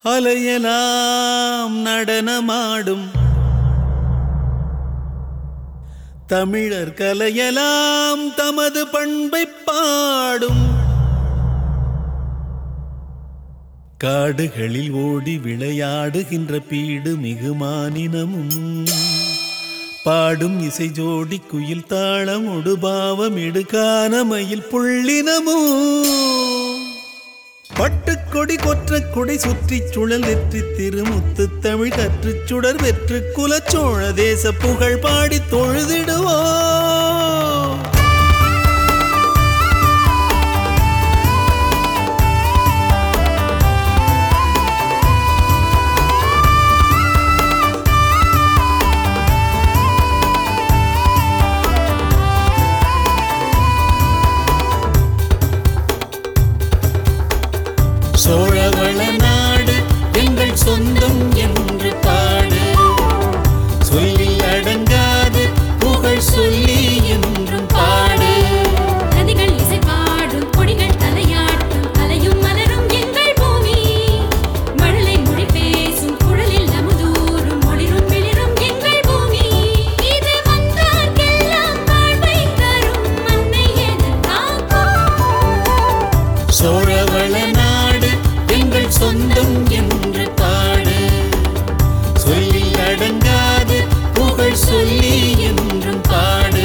அலையலாம் நடனமாடும் தமிழர் கலையலாம் தமது பண்பை பாடும் காடுகளில் ஓடி விளையாடுகின்ற பீடு மிகுமானினமும் பாடும் இசை ஜோடி குயில் தாளம் ஒடுபாவம் இடுகானமையில் புள்ளினமும் பட்டுக்கொடி கொற்ற கொடை சுற்றி சுழல் வெற்றி திருமுத்து தமிழ் கற்று சுடர் வெற்று குலச்சோழ தேச புகழ் பாடி தொழுதிடுவோம் சோழவள நாடு எங்கள் சொந்தம் என்று பாடு சொல்லில் அடங்காது புகழ் சொல்லி என்றும் பாடு நதிகள் இசை பாடும் கொடிகள் தலையாட்டும் அலையும் மலரும் எங்கள் பூமி மழலை மொழி பேசும் குழலில் அமுதூரும் ஒளிரும் மிளிரும் எங்கள் பூமி இது வந்தார்க்கெல்லாம் வாழ்வை தரும் மண்ணை என காக்கும் சோழவள நாடு எங்கள் சொந்தம் என்று பாடு சொல்லில் அடங்காது புகழ் சொல்லி என்றும் பாடு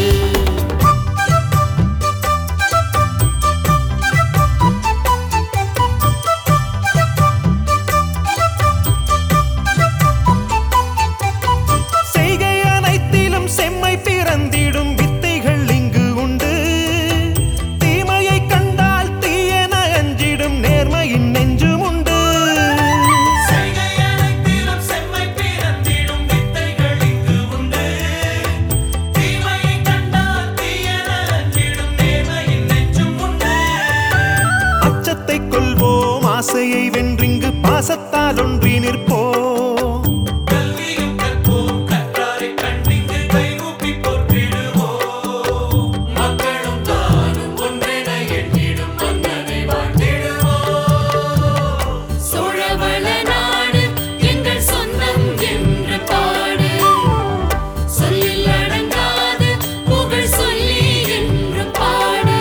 செய்கை அனைத்திலும் செம்மை பிறந்திடும் வித்தைகள் இங்கு உண்டு தீமையை கண்டால் தீயென அஞ்சிடும் நேர்மையின் நெஞ்சும் உண்டு செய்கையனைத்திலும் செம்மை பிறந்திடும் வித்தைகள் இங்கு உண்டு. தீமையைக் கண்டால் தீயென அஞ்சிடும் நேர்மையின் நெஞ்சும் உண்டு. அச்சத்தை கொள்வோம் ஆசையை வென்றிங்கு பாசத்தால் ஒன்றி நிற்போம் கல்வியும் கற்போம், கற்றாரைக் கண்டிங்கு கைகூப்பி போற்றிடுவோம். மக்களும் தானும் ஒன்றென எண்ணிடும் மன்னனை வாழ்த்திடுவோம். சோழவள நாடு எங்கள் சொந்தம் என்று பாடு சொல்லில் அடங்காது புகழ் சொல்லி என்று பாடு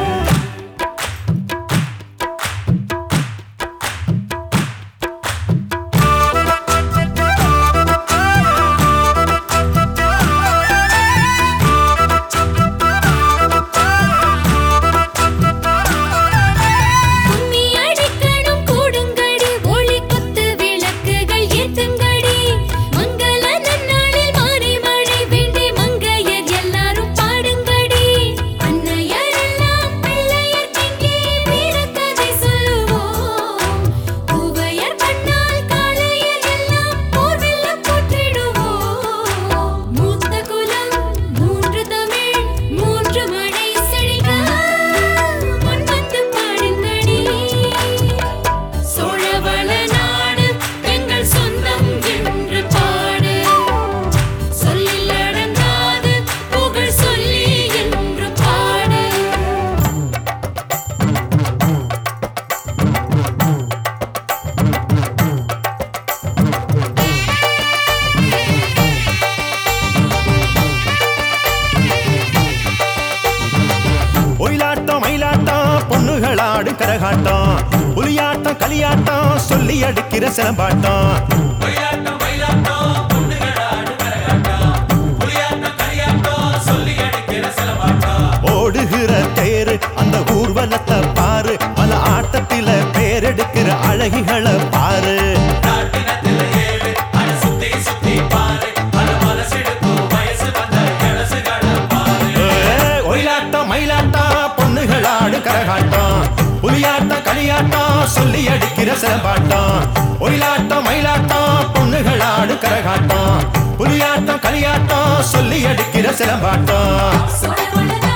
கும்மி அடிக்கணும் கூடுங்கடி ஒளி குத்து விளக்குகள் ஏத்துங்கடி மங்கள நன்னாளில் மாறி மழை வேண்டி மங்கையர் எல்லாரும் பாடுங்கடி அன்னையர் எல்லாம் பிள்ளையர் கெங்கே வீரக்கதை சொல்லுவோம் பூவையர் பண்ணால் காளையர் எல்லாம் போர் வெல்ல போற்றிடுவோம் மூத்த குலம் மூன்று தமிழ் மூன்று மழை செழிக்க முன் வந்து பாடுங்கடி சோழவள நாடு எங்கள் சொந்தம் என்று பாடு சொல்லில் அடங்காது புகழ் சொல்லி என்று பாடு ஒயிலாட்டம் மயிலாட்டம் பொண்ணுகளாடு கரகாட்டம் புலியாட்டம் கலியாட்டம் சொல்லி அடிக்கிற சிலம்பாட்டம் ஒயிலாட்டம், மயிலாட்டம், பொண்ணுகளாடு கரகாட்டம். புலியாட்டம், கலியாட்டம், சொல்லி அடிக்கிற சிலம்பாட்டம். ஓடுகிற தேரு அந்த ஊர்வலத்தை பாரு பல ஆட்டத்தில பேரெடுக்கிற அழகிகளை பாரு நாட்டினத்தில ஏழு, அட சுத்தி சுத்தி பாரு. அட மனசிடுக்கும் வயசு வந்த இளசுகளை பாரு. ஏ, ஒயிலாட்டம் மயிலாட்டம் பொண்ணுகளாடு கரகாட்டம் புலியாட்டம் களியாட்டம் சொல்லி அடிக்கிற சிலம்பாட்டம் ஒயிலாட்டம் மயிலாட்டம் பொண்ணுகளாடு கரகாட்டம் புலியாட்டம் களியாட்டம் சொல்லி அடிக்கிற சிலம்பாட்டம் சோழவள